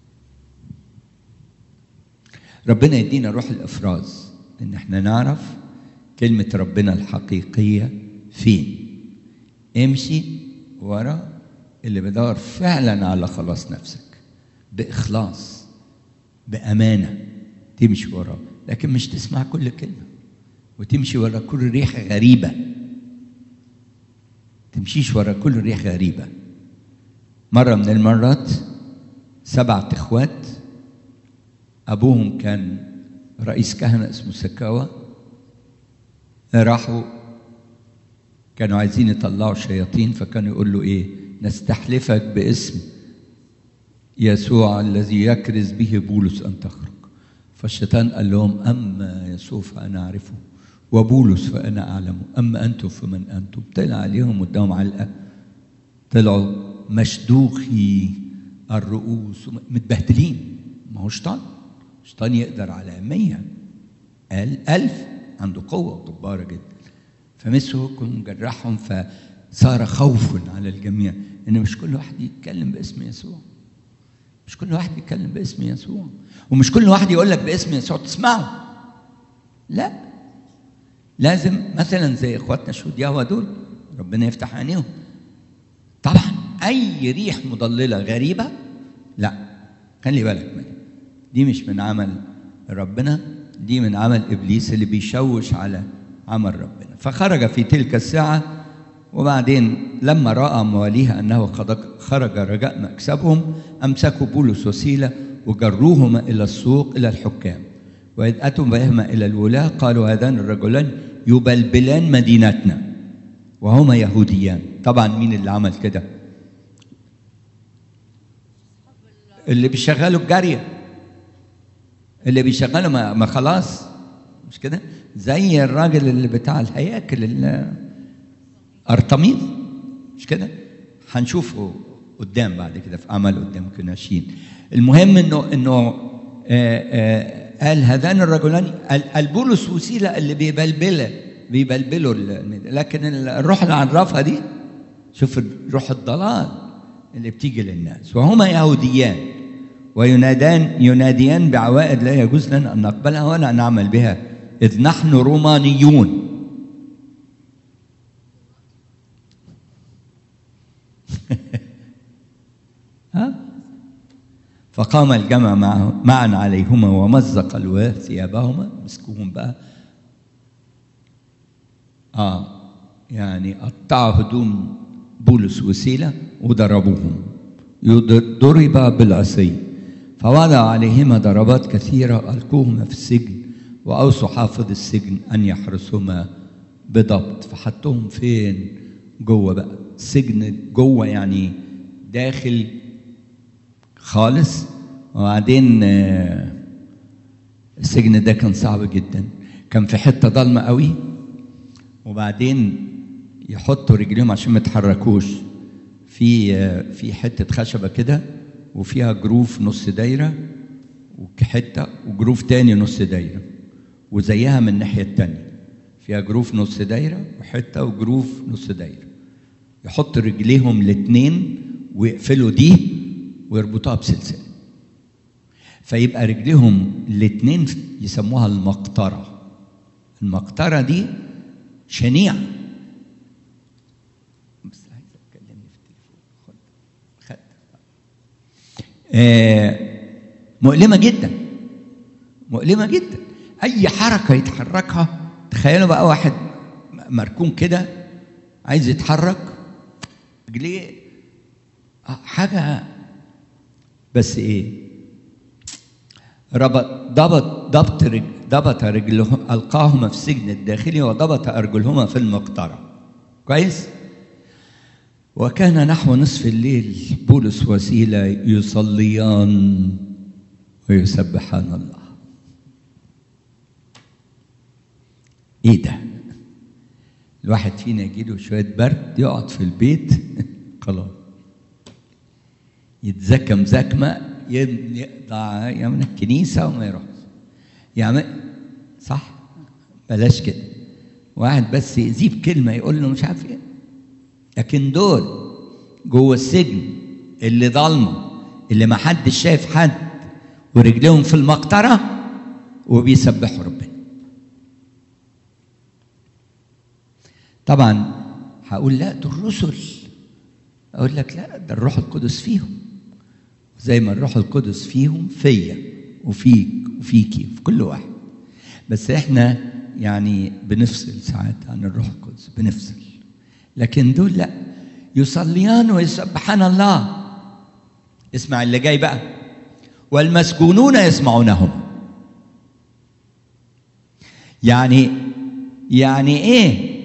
ربنا يدينا روح الإفراز إن احنا نعرف كلمة ربنا الحقيقية فين امشي ورا اللي بيدور فعلا على خلاص نفسك باخلاص بامانه تمشي وراه لكن مش تسمع كل كلمه وتمشي ورا كل ريحه غريبه تمشيش ورا كل ريحه غريبه مره من المرات سبعة اخوات ابوهم كان رئيس كهنه اسمه سكاوى راحوا كانوا عايزين يطلعوا شياطين فكانوا يقول له ايه نستحلفك باسم يسوع الذي يكرز به بولس ان تخرج فالشيطان قال لهم اما يسوع فانا اعرفه وبولس فانا اعلمه اما انتم فمن انتم طلع عليهم قدام علقه طلعوا مشدوخي الرؤوس متبهدلين ما هو شيطان شيطان يقدر على مية قال ألف عنده قوة جبارة جدا فمسكهم جرحهم فصار خوف على الجميع ان مش كل واحد يتكلم باسم يسوع مش كل واحد يتكلم باسم يسوع ومش كل واحد يقول لك باسم يسوع تسمعه لا لازم مثلا زي اخواتنا الشهود يهوى دول ربنا يفتح عينيهم طبعا اي ريح مضلله غريبه لا خلي بالك منها دي مش من عمل ربنا دي من عمل ابليس اللي بيشوش على عمل ربنا فخرج في تلك الساعه وبعدين لما راى مواليها انه قد خرج رجاء مكسبهم امسكوا بولس وسيله وجروهما الى السوق الى الحكام واذ اتوا بهما الى الولاه قالوا هذان الرجلان يبلبلان مدينتنا وهما يهوديان طبعا مين اللي عمل كده اللي بيشغلوا الجاريه اللي بيشغلوا ما, ما خلاص مش كده زي الراجل اللي بتاع الهياكل ارطميس مش كده هنشوفه قدام بعد كده في عمل قدام كناشين المهم انه انه آآ آآ قال هذان الرجلان البولس وسيله اللي بيبلبله بيبلبلوا لكن الروح العرافه دي شوف روح الضلال اللي بتيجي للناس وهما يهوديان وينادان يناديان بعوائد لا يجوز لنا ان نقبلها ولا نعمل بها اذ نحن رومانيون ها فقام الجمع معه معا عليهما ومزق الواه ثيابهما مسكوهم بقى اه يعني قطعوا هدوم بولس وسيله وضربوهم ضرب بالعصي فوضع عليهما ضربات كثيرة ألقوهما في السجن وأوصوا حافظ السجن أن يحرسهما بضبط فحطوهم فين جوه بقى السجن جوه يعني داخل خالص وبعدين السجن ده كان صعب جدا كان في حتة ضلمة قوي وبعدين يحطوا رجليهم عشان ما يتحركوش في في حتة خشبة كده وفيها جروف نص دايرة وحتة وجروف تاني نص دايرة وزيها من الناحية التانية فيها جروف نص دايرة وحتة وجروف نص دايرة يحط رجليهم الاتنين ويقفلوا دي ويربطوها بسلسلة فيبقى رجليهم الاتنين يسموها المقطرة المقطرة دي شنيعة بس عايز اتكلمني في التليفون خد خد آه مؤلمة جدا مؤلمة جدا أي حركة يتحركها تخيلوا بقى واحد مركون كده عايز يتحرك رجليه حاجة بس إيه ربط ضبط ضبط رجل ضبط رجلهم ألقاهما في السجن الداخلي وضبط أرجلهما في المقطرة كويس؟ وكان نحو نصف الليل بولس وسيلة يصليان ويسبحان الله ايه ده الواحد فينا يجيله شوية برد يقعد في البيت خلاص يتزكم زكمة يقطع يعمل الكنيسة وما يروحش يعمل صح بلاش كده واحد بس يأذيه بكلمة يقول له مش عارف ايه لكن دول جوه السجن اللي ضلمه اللي ما حدش شايف حد ورجليهم في المقطرة وبيسبحوا ربنا طبعا هقول لا دول رسل اقول لك لا ده الروح القدس فيهم زي ما الروح القدس فيهم فيا وفيك وفيكي في كل واحد بس احنا يعني بنفصل ساعات عن الروح القدس بنفصل لكن دول لا يصليان ويسبحان الله اسمع اللي جاي بقى والمسكونون يسمعونهم يعني يعني ايه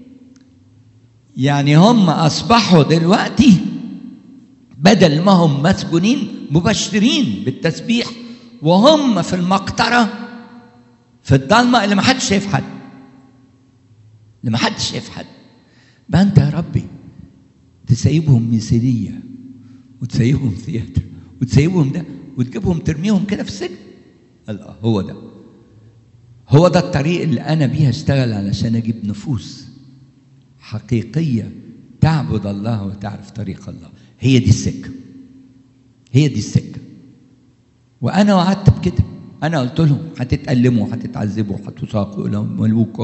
يعني هم اصبحوا دلوقتي بدل ما هم مسجونين مبشرين بالتسبيح وهم في المقطره في الضلمه اللي ما حدش شايف حد اللي ما حدش شايف حد بقى انت يا ربي تسيبهم مثاليه وتسيبهم ثياتر وتسيبهم ده وتجيبهم ترميهم كده في السجن قال اه هو ده هو ده الطريق اللي انا بيها اشتغل علشان اجيب نفوس حقيقيه تعبد الله وتعرف طريق الله هي دي السكه هي دي السكه وانا وعدت بكده انا قلت لهم هتتألموا هتتعذبوا هتساقوا الى ملوك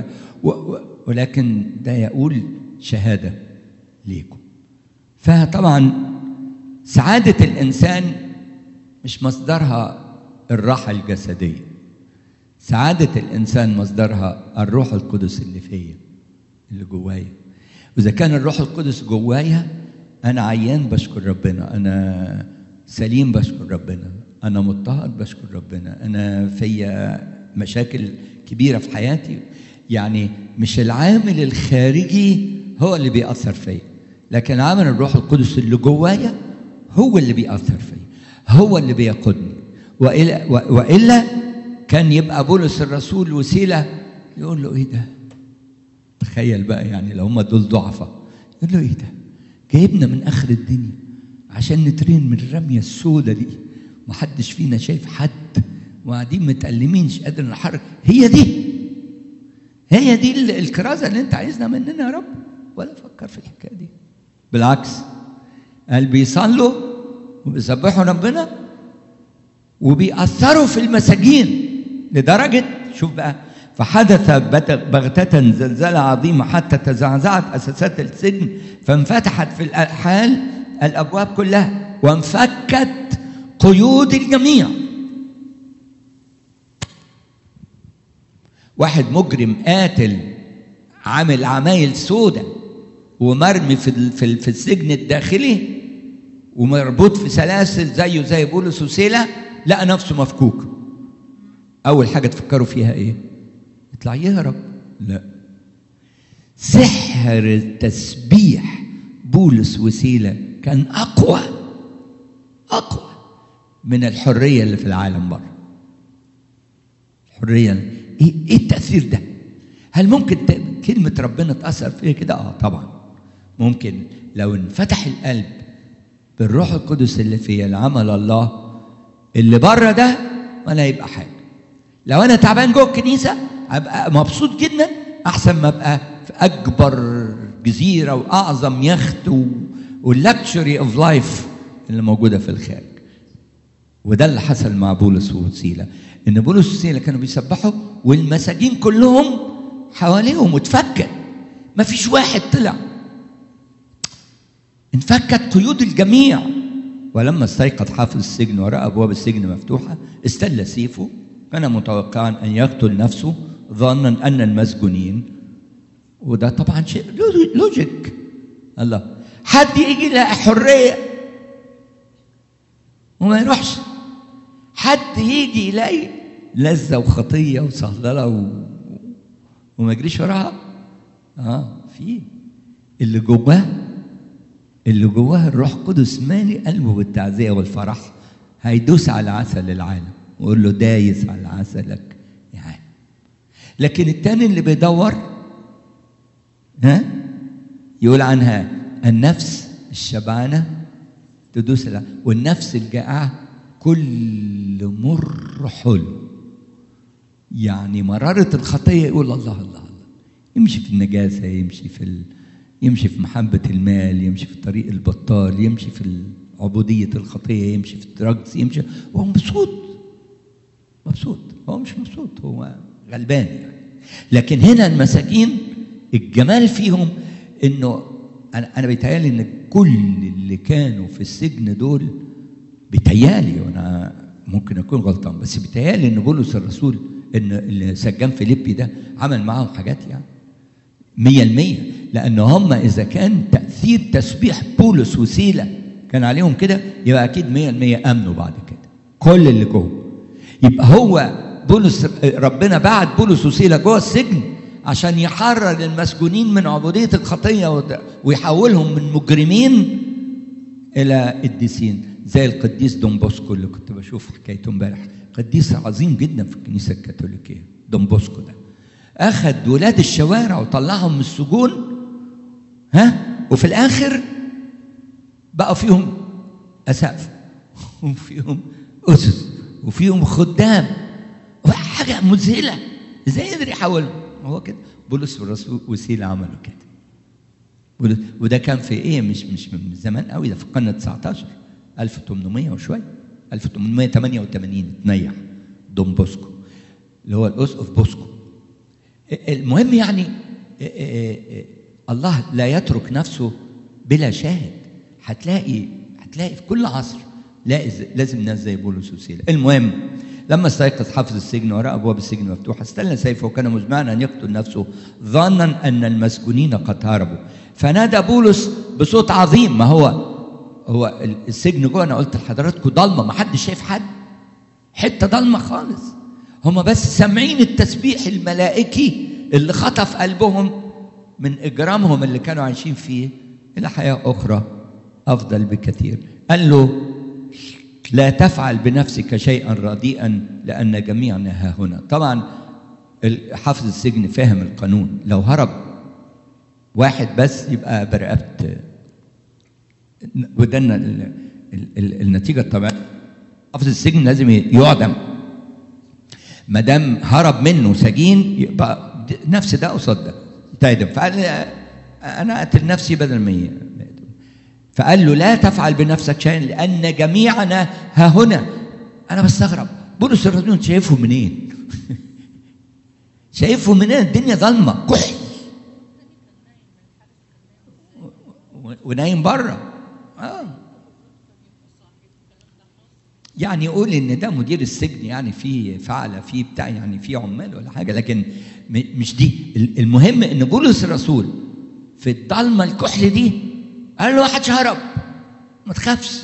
ولكن ده يقول شهاده ليكم فطبعا سعاده الانسان مش مصدرها الراحه الجسديه سعاده الانسان مصدرها الروح القدس اللي فيا اللي جوايا واذا كان الروح القدس جوايا انا عيان بشكر ربنا انا سليم بشكر ربنا انا مضطهد بشكر ربنا انا فيا مشاكل كبيره في حياتي يعني مش العامل الخارجي هو اللي بيأثر فيا لكن عامل الروح القدس اللي جوايا هو اللي بيأثر فيا هو اللي بيقودني وإلا, وإلا كان يبقى بولس الرسول وسيلة يقول له إيه ده تخيل بقى يعني لو هم دول ضعفاء يقول له إيه ده جايبنا من آخر الدنيا عشان نترين من الرمية السوداء دي محدش فينا شايف حد وقاعدين متألمين مش قادر نحرك هي دي هي دي الكرازة اللي انت عايزنا مننا يا رب ولا فكر في الحكاية دي بالعكس قال بيصلوا وبيسبحوا ربنا وبيأثروا في المساجين لدرجة شوف بقى فحدث بغتة زلزلة عظيمة حتى تزعزعت أساسات السجن فانفتحت في الحال الأبواب كلها وانفكت قيود الجميع واحد مجرم قاتل عامل عمايل سودة ومرمي في في في السجن الداخلي ومربوط في سلاسل زيه زي بولس وسيلة لقى نفسه مفكوك أول حاجة تفكروا فيها إيه؟ يطلع يهرب لا سحر تسبيح بولس وسيلة كان أقوى أقوى من الحرية اللي في العالم بره الحرية إيه, إيه التأثير ده؟ هل ممكن كلمة ربنا تأثر فيا كده؟ آه طبعا ممكن لو انفتح القلب بالروح القدس اللي فيا لعمل الله اللي بره ده ولا يبقى حاجة لو أنا تعبان جوه الكنيسة أبقى مبسوط جدا أحسن ما أبقى في أكبر جزيرة وأعظم يخت واللكشري أوف لايف اللي موجودة في الخارج وده اللي حصل مع بولس وسيلة إن بولس وسيلة كانوا بيسبحوا والمساجين كلهم حواليهم واتفكت ما فيش واحد طلع انفكت قيود الجميع ولما استيقظ حافظ السجن ورأى أبواب السجن مفتوحة استل سيفه كان متوقعا أن يقتل نفسه ظنا أن المسجونين وده طبعا شيء لوجيك الله حد يجي يلاقي حرية وما يروحش حد يجي يلاقي لذة وخطية وصهللة و... وما يجريش وراها اه في اللي جواه اللي جواه الروح القدس مالي قلبه بالتعزية والفرح هيدوس على عسل العالم ويقول له دايس على عسلك يا عالم لكن التاني اللي بيدور ها يقول عنها النفس الشبعانة تدوس على والنفس الجائعة كل مر حلو يعني مرارة الخطية يقول الله الله الله يمشي في النجاسة يمشي في ال... يمشي في محبة المال يمشي في طريق البطال يمشي في عبودية الخطية يمشي في الدراجز يمشي هو مبسوط مبسوط هو مش مبسوط هو غلبان يعني لكن هنا المساكين الجمال فيهم انه انا انا بيتهيألي ان كل اللي كانوا في السجن دول بيتهيالي وانا ممكن اكون غلطان بس بيتهيالي ان بولس الرسول ان السجان فيليبي ده عمل معاهم حاجات يعني مية المية لأن هم إذا كان تأثير تسبيح بولس وسيلة كان عليهم كده يبقى أكيد مية المية أمنوا بعد كده كل اللي جوه يبقى هو بولس ربنا بعت بولس وسيلة جوه السجن عشان يحرر المسجونين من عبودية الخطية ويحولهم من مجرمين إلى قديسين زي القديس دون بوسكو اللي كنت بشوف حكايته امبارح قديس عظيم جدا في الكنيسة الكاثوليكية دون بوسكو ده أخذ ولاد الشوارع وطلعهم من السجون ها وفي الآخر بقى فيهم أسقف وفيهم أسس وفيهم خدام حاجة مذهلة ازاي قدر يحولهم هو كده بولس والرسول وسيلة عملوا كده وده كان في ايه مش مش من زمان قوي ده في القرن 19 1800 وشويه 1888 اتنيح دون بوسكو اللي هو الاسقف بوسكو المهم يعني الله لا يترك نفسه بلا شاهد هتلاقي هتلاقي في كل عصر لازم ناس زي بولس وسيلة المهم لما استيقظ حافظ السجن وراى ابواب السجن مفتوحه استلى سيفه وكان مزمعا ان يقتل نفسه ظنا ان المسجونين قد هربوا فنادى بولس بصوت عظيم ما هو هو السجن جوه انا قلت لحضراتكم ضلمه ما حدش شايف حد حته ضلمه خالص هم بس سامعين التسبيح الملائكي اللي خطف قلبهم من اجرامهم اللي كانوا عايشين فيه الى حياه اخرى افضل بكثير قال له لا تفعل بنفسك شيئا رديئا لان جميعنا ها هنا طبعا حافظ السجن فاهم القانون لو هرب واحد بس يبقى برقبه وده النتيجه الطبيعيه حافظ السجن لازم يعدم ما دام هرب منه سجين يبقى نفس ده قصاد ده يتعدم فقال انا اقتل نفسي بدل ما فقال له لا تفعل بنفسك شيئا لان جميعنا ها هنا انا بستغرب بولس الرسول شايفه منين؟ شايفه منين؟ الدنيا ظلمه كحل ونايم بره اه يعني يقول ان ده مدير السجن يعني في فعله في بتاع يعني في عمال ولا حاجه لكن مش دي المهم ان بولس الرسول في الضلمه الكحل دي قال له واحد هرب ما تخافش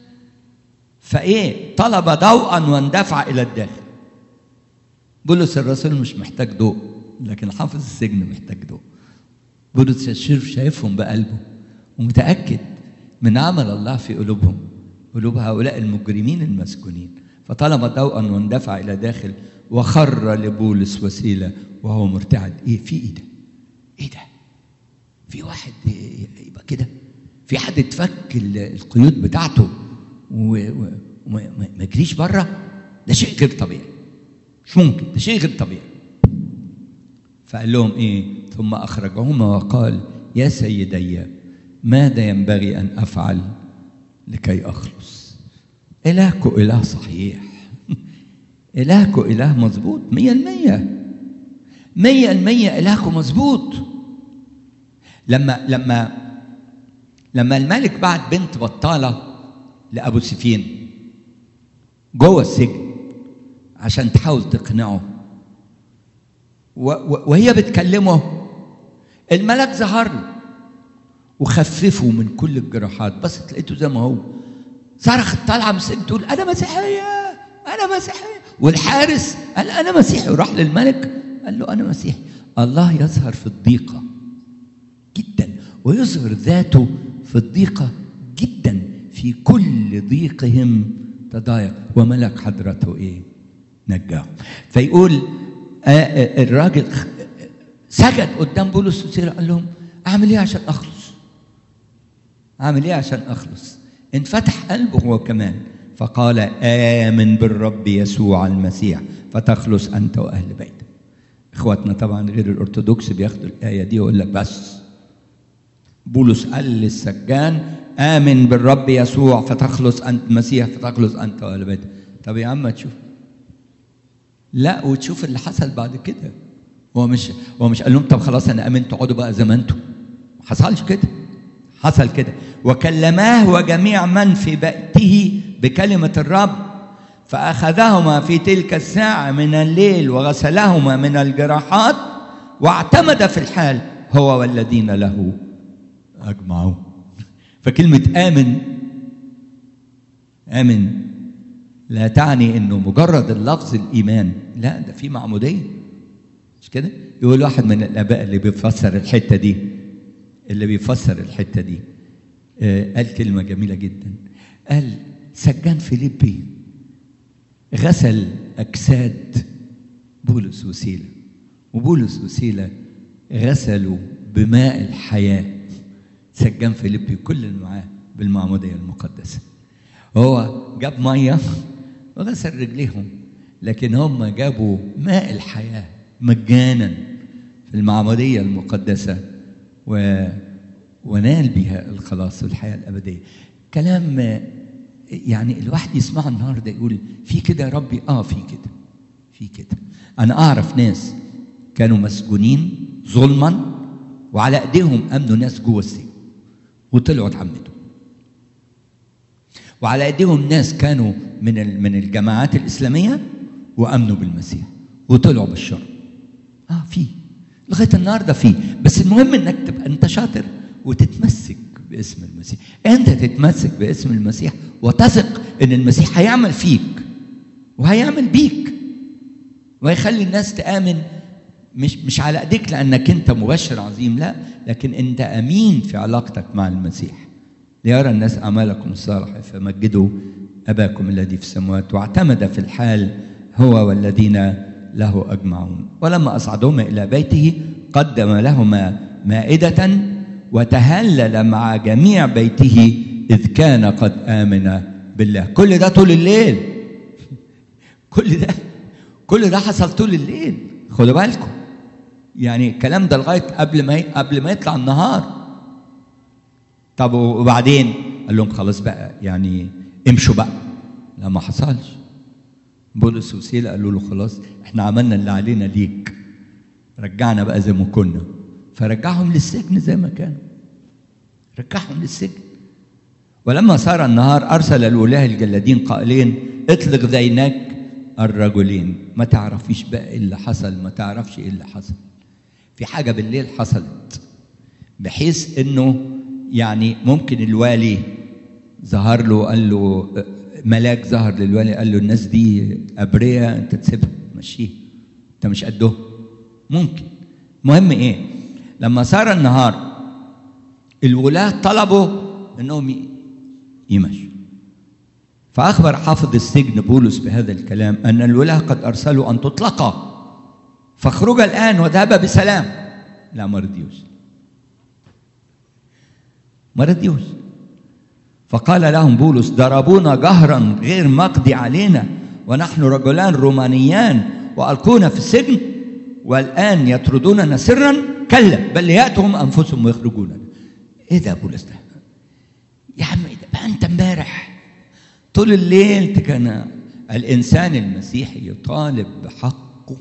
فايه طلب ضوءا واندفع الى الداخل بولس الرسول مش محتاج ضوء لكن حافظ السجن محتاج ضوء بولس الشرف شايفهم بقلبه ومتاكد من عمل الله في قلوبهم قلوب هؤلاء المجرمين المسكونين فطلب ضوءا واندفع الى داخل وخر لبولس وسيله وهو مرتعد ايه في ايه ده؟ ايه ده؟ في واحد يبقى كده في حد اتفك القيود بتاعته وما يجريش بره ده شيء غير طبيعي مش ممكن ده شيء غير طبيعي فقال لهم ايه ثم اخرجهما وقال يا سيدي ماذا ينبغي ان افعل لكي اخلص الهكم اله صحيح الهكم اله مظبوط مية المية مية المية الهكم مظبوط لما لما لما الملك بعت بنت بطاله لابو سفين جوه السجن عشان تحاول تقنعه وهي بتكلمه الملك ظهر له وخففه من كل الجراحات بس لقيته زي ما هو صرخت طالعه من السجن تقول انا مسيحيه انا مسيحيه والحارس قال انا مسيحي وراح للملك قال له انا مسيحي الله يظهر في الضيقه جدا ويظهر ذاته في الضيقة جدا في كل ضيقهم تضايق وملك حضرته ايه نجاهم فيقول آه الراجل سجد قدام بولس وسيرة قال لهم اعمل ايه عشان اخلص اعمل ايه عشان اخلص انفتح قلبه هو كمان فقال امن بالرب يسوع المسيح فتخلص انت واهل بيتك اخواتنا طبعا غير الارثوذكس بياخدوا الايه دي ويقول لك بس بولس قال للسجان آمن بالرب يسوع فتخلص أنت المسيح فتخلص أنت وأهل بيتك طب يا عم تشوف لا وتشوف اللي حصل بعد كده هو مش هو مش قال لهم طب خلاص انا امنت اقعدوا بقى زي ما انتم ما حصلش كده حصل كده وكلماه وجميع من في بيته بكلمة الرب فأخذهما في تلك الساعة من الليل وغسلهما من الجراحات واعتمد في الحال هو والذين له أجمعون فكلمة آمن آمن لا تعني انه مجرد اللفظ الايمان لا ده في معموديه مش كده يقول واحد من الاباء اللي بيفسر الحته دي اللي بيفسر الحته دي آه قال كلمه جميله جدا قال سجان فيليبي غسل اجساد بولس وسيله وبولس وسيله غسلوا بماء الحياه سجان فيليبي كل اللي معاه بالمعموديه المقدسه هو جاب ميه وغسل رجليهم لكن هم جابوا ماء الحياه مجانا في المعموديه المقدسه و ونال بها الخلاص والحياه الابديه كلام يعني الواحد يسمعه النهارده يقول في كده يا ربي اه في كده في كده انا اعرف ناس كانوا مسجونين ظلما وعلى ايديهم امنوا ناس جوه السجن وطلعوا اتعمدوا وعلى ايديهم ناس كانوا من من الجماعات الاسلاميه وامنوا بالمسيح وطلعوا بالشر اه في لغايه النهارده في بس المهم انك تبقى انت شاطر وتتمسك باسم المسيح انت تتمسك باسم المسيح وتثق ان المسيح هيعمل فيك وهيعمل بيك وهيخلي الناس تامن مش مش على ايديك لانك انت مبشر عظيم لا لكن انت امين في علاقتك مع المسيح ليرى الناس اعمالكم الصالحه فمجدوا اباكم الذي في السماوات واعتمد في الحال هو والذين له اجمعون ولما اصعدهما الى بيته قدم لهما مائده وتهلل مع جميع بيته اذ كان قد امن بالله كل ده طول الليل كل ده كل ده حصل طول الليل خدوا بالكم يعني الكلام ده لغايه قبل ما قبل ما يطلع النهار طب وبعدين قال لهم خلاص بقى يعني امشوا بقى لا ما حصلش بولس وسيلة قالوا له خلاص احنا عملنا اللي علينا ليك رجعنا بقى زي ما كنا فرجعهم للسجن زي ما كانوا رجعهم للسجن ولما صار النهار ارسل الولاه الجلادين قائلين اطلق ذينك الرجلين ما تعرفيش بقى ايه اللي حصل ما تعرفش ايه اللي حصل في حاجه بالليل حصلت بحيث انه يعني ممكن الوالي ظهر له قال له ملاك ظهر للوالي قال له الناس دي ابرياء انت تسيبها مشيه انت مش قدهم ممكن مهم ايه لما صار النهار الولاة طلبوا انهم يمشوا فاخبر حافظ السجن بولس بهذا الكلام ان الولاة قد ارسلوا ان تطلقا فاخرج الان وذهب بسلام لا ما رضيوش ما رضيوش فقال لهم بولس ضربونا جهرا غير مقضي علينا ونحن رجلان رومانيان والقونا في السجن والان يطردوننا سرا كلا بل ياتوا هم انفسهم ويخرجوننا ايه ده بولس ده يا عم ايه ده بقى انت امبارح طول الليل كان الانسان المسيحي يطالب بحقه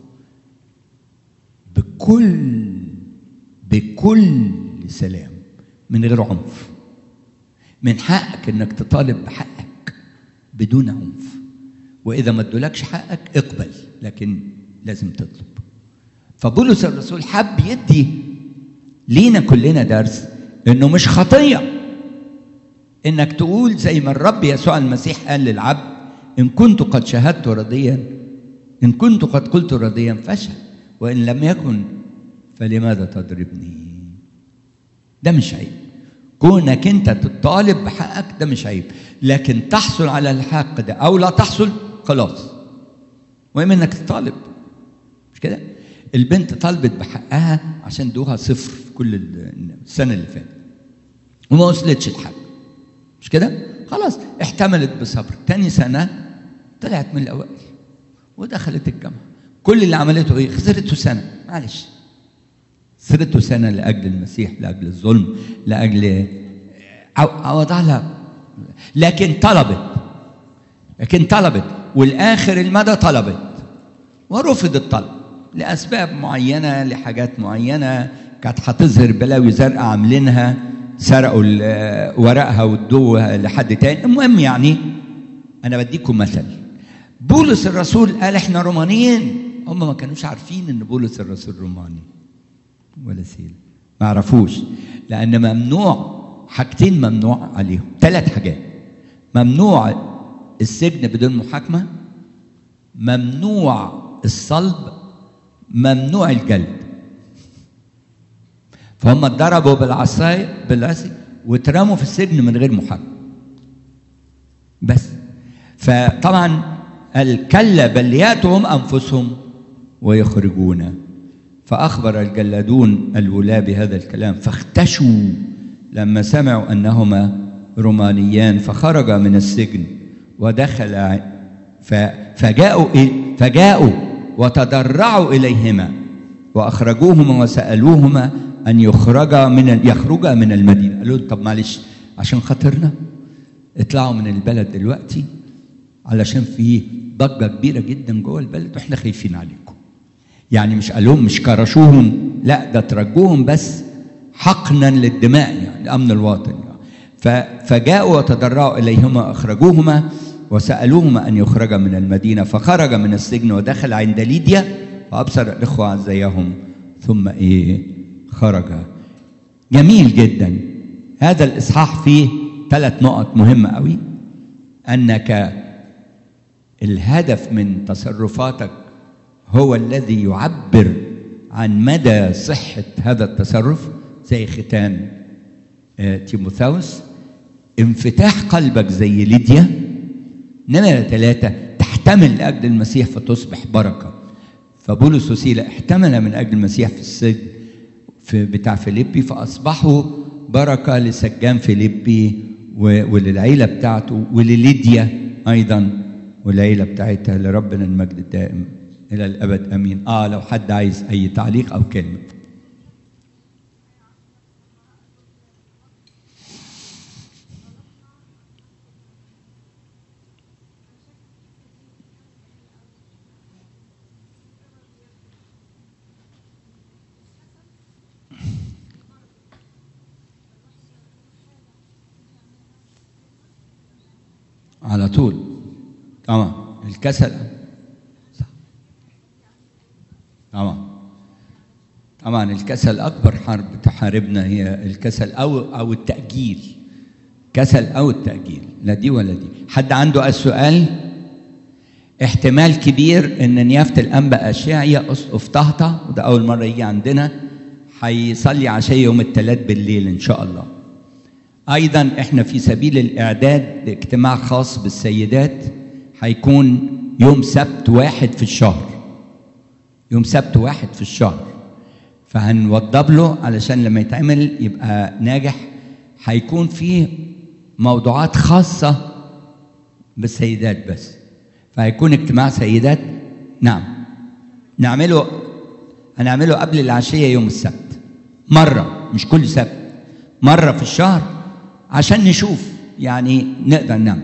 بكل بكل سلام من غير عنف من حقك انك تطالب بحقك بدون عنف واذا ما ادولكش حقك اقبل لكن لازم تطلب فبولس الرسول حب يدي لينا كلنا درس انه مش خطيه انك تقول زي ما الرب يسوع المسيح قال للعبد ان كنت قد شهدت رضيا ان كنت قد قلت رضيا فاشهد وان لم يكن فلماذا تضربني ده مش عيب كونك انت تطالب بحقك ده مش عيب لكن تحصل على الحق ده او لا تحصل خلاص المهم انك تطالب مش كده البنت طالبت بحقها عشان دوها صفر في كل السنه اللي فاتت وما وصلتش الحق مش كده خلاص احتملت بصبر تاني سنه طلعت من الاوائل ودخلت الجامعه كل اللي عملته ايه خسرته سنه معلش خسرته سنه لاجل المسيح لاجل الظلم لاجل عوضها لها لكن طلبت لكن طلبت والاخر المدى طلبت ورفض الطلب لاسباب معينه لحاجات معينه كانت هتظهر بلاوي زرقاء عاملينها سرقوا ورقها وادوها لحد تاني المهم يعني انا بديكم مثل بولس الرسول قال احنا رومانيين هم ما كانوش عارفين ان بولس الرسول روماني ولا سيل ما عرفوش لان ممنوع حاجتين ممنوع عليهم ثلاث حاجات ممنوع السجن بدون محاكمه ممنوع الصلب ممنوع الجلد فهم اتضربوا بالعصاية بالعصي واترموا في السجن من غير محاكمة بس فطبعا الكلا بل ياتهم انفسهم ويخرجون فاخبر الجلادون الولاة بهذا الكلام فاختشوا لما سمعوا انهما رومانيان فخرج من السجن ودخل فجاءوا إيه؟ فجاءوا وتضرعوا اليهما واخرجوهما وسالوهما ان يخرجا من يخرجا من المدينه قالوا طب معلش عشان خاطرنا اطلعوا من البلد دلوقتي علشان في ضجه كبيره جدا جوه البلد واحنا خايفين عليكم يعني مش قال لهم مش كرشوهم لا ده ترجوهم بس حقنا للدماء يعني الامن الوطني يعني. فجاءوا وتضرعوا اليهما اخرجوهما وسالوهما ان يخرجا من المدينه فخرج من السجن ودخل عند ليديا وابصر الاخوه عزيهم ثم ايه خرج جميل جدا هذا الاصحاح فيه ثلاث نقط مهمه قوي انك الهدف من تصرفاتك هو الذي يعبر عن مدى صحه هذا التصرف زي ختان تيموثاوس انفتاح قلبك زي ليديا نمرة ثلاثة تحتمل لأجل المسيح فتصبح بركة فبولس وسيلة احتمل من أجل المسيح في السجن في بتاع فيليبي فأصبحوا بركة لسجان فيليبي وللعيلة بتاعته ولليديا أيضا والعيلة بتاعتها لربنا المجد الدائم إلى الأبد أمين آه لو حد عايز أي تعليق أو كلمة على طول طبعا الكسل طبعا طبعا الكسل اكبر حرب تحاربنا هي الكسل او او التاجيل كسل او التاجيل لا دي ولا دي حد عنده السؤال احتمال كبير ان نيافه الانبا اشعيا اسقف طهطا وده اول مره يجي عندنا هيصلي عشاء يوم الثلاث بالليل ان شاء الله ايضا احنا في سبيل الاعداد لاجتماع خاص بالسيدات هيكون يوم سبت واحد في الشهر يوم سبت واحد في الشهر فهنوضب له علشان لما يتعمل يبقى ناجح هيكون فيه موضوعات خاصة بالسيدات بس فهيكون اجتماع سيدات نعم نعمله هنعمله قبل العشية يوم السبت مرة مش كل سبت مرة في الشهر عشان نشوف يعني نقدر نعمل